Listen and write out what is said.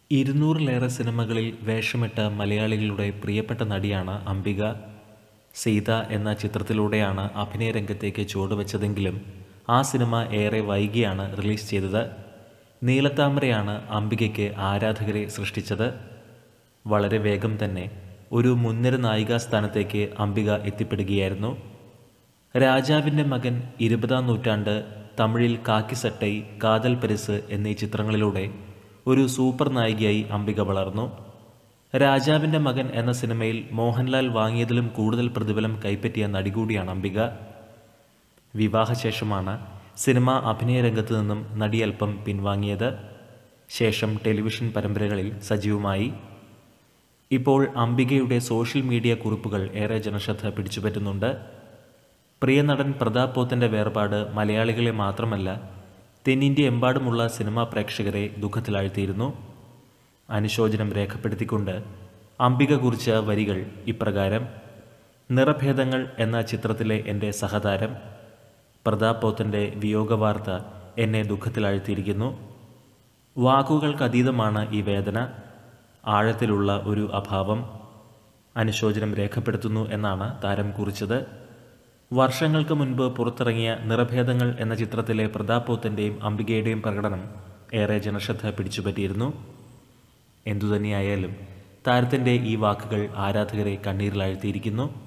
ഇരുന്നൂറിലേറെ സിനിമകളിൽ വേഷമിട്ട മലയാളികളുടെ പ്രിയപ്പെട്ട നടിയാണ് അംബിക സീത എന്ന ചിത്രത്തിലൂടെയാണ് അഭിനയ രംഗത്തേക്ക് ചുവടുവെച്ചതെങ്കിലും ആ സിനിമ ഏറെ വൈകിയാണ് റിലീസ് ചെയ്തത് നീലത്താമരയാണ് അംബികയ്ക്ക് ആരാധകരെ സൃഷ്ടിച്ചത് വളരെ വേഗം തന്നെ ഒരു മുൻനിര നായികാ സ്ഥാനത്തേക്ക് അംബിക എത്തിപ്പെടുകയായിരുന്നു രാജാവിൻ്റെ മകൻ ഇരുപതാം നൂറ്റാണ്ട് തമിഴിൽ കാക്കിസട്ടൈ കാതൽ പരിസ് എന്നീ ചിത്രങ്ങളിലൂടെ ഒരു സൂപ്പർ നായികയായി അംബിക വളർന്നു രാജാവിൻ്റെ മകൻ എന്ന സിനിമയിൽ മോഹൻലാൽ വാങ്ങിയതിലും കൂടുതൽ പ്രതിഫലം കൈപ്പറ്റിയ നടി കൂടിയാണ് അംബിക വിവാഹശേഷമാണ് സിനിമ അഭിനയ രംഗത്ത് നിന്നും നടി അല്പം പിൻവാങ്ങിയത് ശേഷം ടെലിവിഷൻ പരമ്പരകളിൽ സജീവമായി ഇപ്പോൾ അംബികയുടെ സോഷ്യൽ മീഡിയ കുറിപ്പുകൾ ഏറെ ജനശ്രദ്ധ പിടിച്ചുപറ്റുന്നുണ്ട് പ്രിയ നടൻ പ്രതാപ് പോത്തൻ്റെ വേർപാട് മലയാളികളെ മാത്രമല്ല തെന്നിന്ത്യ എമ്പാടുമുള്ള സിനിമാ പ്രേക്ഷകരെ ദുഃഖത്തിലാഴ്ത്തിയിരുന്നു അനുശോചനം രേഖപ്പെടുത്തിക്കൊണ്ട് അംബിക കുറിച്ച വരികൾ ഇപ്രകാരം നിറഭേദങ്ങൾ എന്ന ചിത്രത്തിലെ എൻ്റെ സഹതാരം പ്രതാപ് പോത്തൻ്റെ വിയോഗവാർത്ത എന്നെ ദുഃഖത്തിലാഴ്ത്തിയിരിക്കുന്നു വാക്കുകൾക്കതീതമാണ് ഈ വേദന ആഴത്തിലുള്ള ഒരു അഭാവം അനുശോചനം രേഖപ്പെടുത്തുന്നു എന്നാണ് താരം കുറിച്ചത് വർഷങ്ങൾക്ക് മുൻപ് പുറത്തിറങ്ങിയ നിറഭേദങ്ങൾ എന്ന ചിത്രത്തിലെ പ്രതാപ് പോത്തൻ്റെയും അംബികയുടെയും പ്രകടനം ഏറെ ജനശ്രദ്ധ പിടിച്ചുപറ്റിയിരുന്നു എന്തുതന്നെയായാലും താരത്തിൻ്റെ ഈ വാക്കുകൾ ആരാധകരെ കണ്ണീരിലാഴ്ത്തിയിരിക്കുന്നു